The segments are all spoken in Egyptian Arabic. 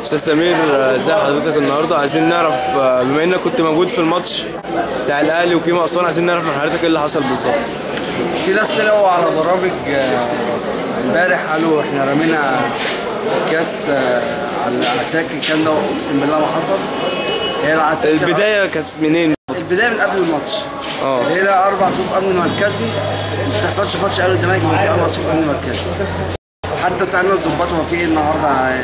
استاذ سمير آه، ازي حضرتك النهارده عايزين نعرف آه، بما انك كنت موجود في الماتش بتاع الاهلي وكيما اسوان عايزين نعرف من حضرتك ايه اللي حصل بالظبط في ناس طلعوا على برامج آه، امبارح قالوا احنا رمينا كاس آه، على العساكر الكلام ده اقسم بالله ما حصل هي العساكر البدايه كانت منين البدايه من قبل الماتش اه هي اربع صفوف امن مركزي ما بتحصلش في ماتش اهلي والزمالك يبقى في اربع صفوف امن مركزي حتى سالنا الظباط هو في ايه النهارده آه،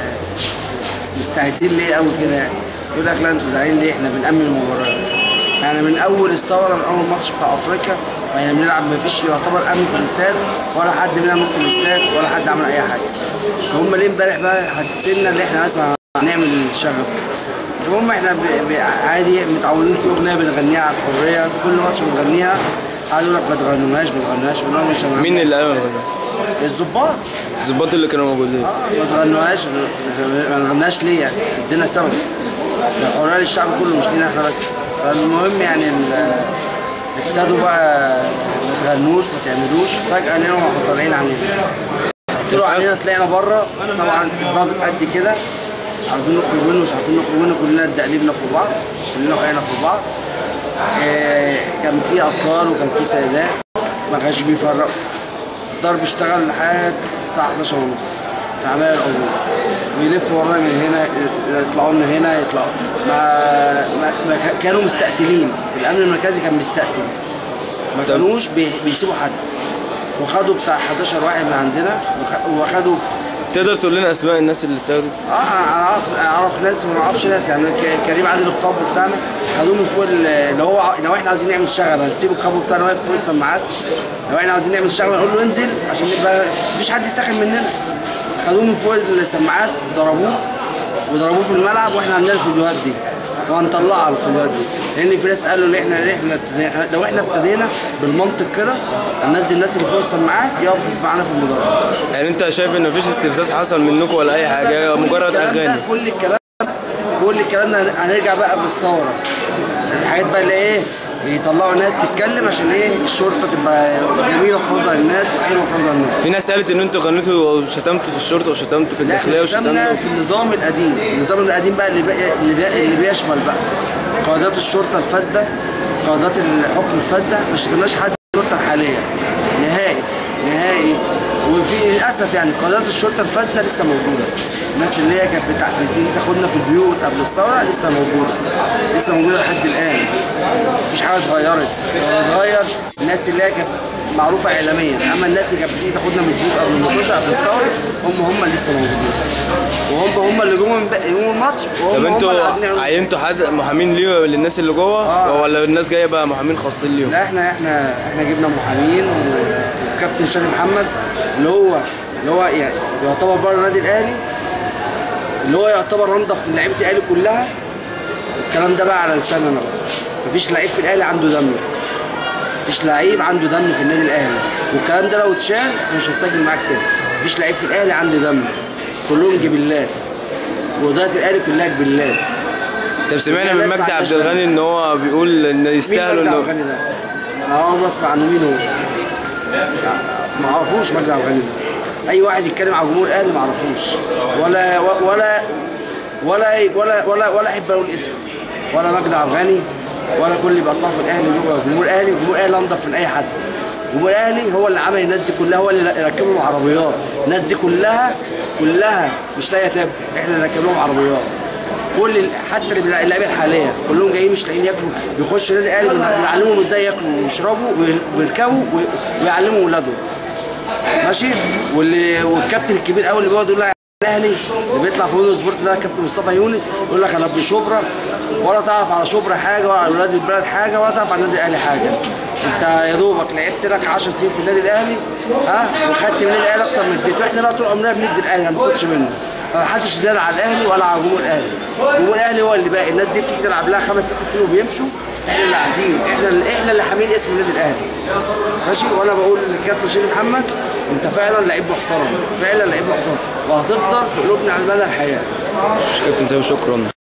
مستعدين ليه قوي كده يعني يقول لك لا انتوا زعلانين ليه احنا بنأمن المباراه يعني من اول الثوره من اول ماتش بتاع افريقيا يعني بنلعب ما فيش يعتبر امن في الاستاد ولا حد منا نط الاستاد ولا حد عمل اي حاجه هم ليه امبارح بقى حسينا ان احنا مثلا هنعمل شغب المهم احنا ب- ب- عادي متعودين في اغنيه بنغنيها على الحريه في كل ماتش بنغنيها قعدوا يقول لك ما تغنوهاش ما تغنوهاش قلنا لهم مش هنغنيها. مين اللي قال الظباط الظباط اللي كانوا موجودين ما تغنوهاش ما نغناش ليه يعني ادينا سبب ده حريه للشعب كله مش لينا احنا بس فالمهم يعني ال- ابتدوا بقى ما تغنوش ما تعملوش فجاه لقينا راحوا طالعين علينا طلعوا علينا طلعنا بره طبعا الضغط قد كده عايزين نخرج منه مش عارفين نخرج منه كلنا اتدقلبنا في بعض كلنا وقعنا في بعض إيه، كان في اطفال وكان في سيدات ما كانش بيفرقوا الضرب اشتغل لحد الساعة 11 ونص في عماية العبور ويلفوا ورانا من هنا يطلعوا لنا هنا يطلعوا ما, ما, ما كا- كانوا مستقتلين الأمن المركزي كان مستقتل ما كانوش بي- بيسيبوا حد وخدوا بتاع 11 واحد من عندنا وخ- وخدوا تقدر تقول لنا اسماء الناس اللي اتاخدوا اه انا اعرف اعرف ناس وما اعرفش ناس يعني ك- كريم عادل القابو بتاعنا خدوه من فوق ال- اللي هو ع- لو احنا عايزين نعمل شغل هنسيب القابو بتاعنا واقف فوق السماعات لو احنا عايزين نعمل شغل نقول له انزل عشان يبقى مفيش حد يتاخد مننا خدوه من فوق السماعات ضربوه وضربوه في الملعب واحنا عندنا الفيديوهات دي وهنطلعها الفيديوهات دي لان في ناس قالوا ان احنا احنا ابتدينا لو احنا ابتدينا بالمنطق كده هننزل الناس اللي فوق السماعات يقفوا معانا في المدرج يعني انت شايف ان مفيش استفزاز حصل منكم ولا اي حاجه مجرد الكلام ده- اغاني كل الكلام كل الكلام ده هنرجع بقى بالثوره الحاجات بقى اللي ايه يطلعوا ناس تتكلم عشان ايه الشرطه تبقى جميله في نظر الناس وحلوه في نظر الناس في ناس قالت ان انتوا غنيتوا وشتمتوا في الشرطه وشتمتوا في لا الداخليه احنا شتمنا وشتمنا في النظام القديم النظام القديم بقى اللي بقى اللي, بقى اللي بيشمل بقى قيادات الشرطه الفاسده قيادات الحكم الفاسده ما شتمناش حد في الشرطه الحاليه نهائي نهائي وفي للاسف يعني قيادات الشرطه الفاسده لسه موجوده الناس اللي هي كانت بتاع بتيجي تاخدنا في البيوت قبل الثوره لسه موجوده لسه موجوده لحد الان مفيش حاجه اتغيرت لو اتغير الناس اللي هي كانت معروفه اعلاميا اما الناس اللي كانت بتيجي تاخدنا من البيوت قبل المطوشه قبل الثوره هم هم اللي لسه موجودين وهم هم اللي جم امبارح- يوم الماتش وهم طب هم انتوا اللي عايزين يعملوا عينتوا حد محامين ليه للناس اللي جوه آه. ولا الناس جايه بقى محامين خاصين ليهم لا احنا احنا احنا جبنا محامين و- وكابتن شادي محمد اللي هو اللي هو يعني يعتبر بره النادي الاهلي اللي هو يعتبر انضف من لعيبه الاهلي كلها الكلام ده بقى على لساننا انا بقى مفيش لعيب في الاهلي عنده دم مفيش لعيب عنده دم في النادي الاهلي والكلام ده لو اتشال احنا مش هنسجل معاك تاني مفيش لعيب في الاهلي عنده دم كلهم جبلات واداره الاهلي كلها جبلات طب سمعنا الناس من ما مجدي عندهاش عبد الغني ان هو بيقول ان مين يستاهلوا مجدي عبد انه الغني ده؟ انا اول مره اسمع عنه مين هو؟ ما اعرفوش مجدي عبد الغني ده اي واحد يتكلم على جمهور الاهلي ما اعرفوش ولا ولا ولا ولا ولا ولا احب اقول اسمه ولا مجدي عبد الغني ولا كل اللي بيطلعوا في الاهلي دول جمهور الاهلي جمهور الاهلي انضف من اي حد جمهور الاهلي هو اللي عمل الناس دي كلها هو اللي ركب لهم عربيات الناس دي كلها كلها مش لاقيه تاكل احنا اللي ركب لهم عربيات كل ال- حتى اللي بيلع- اللعيبه الحاليه كلهم جايين مش لاقيين ياكلوا بيخشوا النادي الاهلي بن- بنعلمهم ازاي ياكلوا ويشربوا وي- ويركبوا وي- ويعلموا اولادهم ماشي واللي والكابتن الكبير قوي اللي بيقعد يقول لك الاهلي اللي بيطلع في مودو سبورت ده كابتن مصطفى يونس يقول لك انا ابن شبرا ولا تعرف على شبرا حاجه ولا على اولاد البلد حاجه ولا تعرف على النادي الاهلي حاجه انت يا دوبك لعبت لك 10 سنين في النادي الاهلي ها وخدت من النادي الاهلي اكتر من اديته احنا بقى طول عمرنا بندي الاهلي ما بناخدش منه ما حدش زاد على الاهلي ولا على جمهور الاهلي جمهور الاهلي هو اللي باقي الناس دي بتيجي تلعب لها خمس ست سنين وبيمشوا احنا اللي قاعدين احنا اللي احنا اللي حاملين اسم النادي الاهلي ماشي وانا بقول للكابتن شيرين محمد انت فعلا لعيب محترم فعلا لعيب محترم وهتفضل في قلوبنا على مدى الحياه كابتن سامي شكرا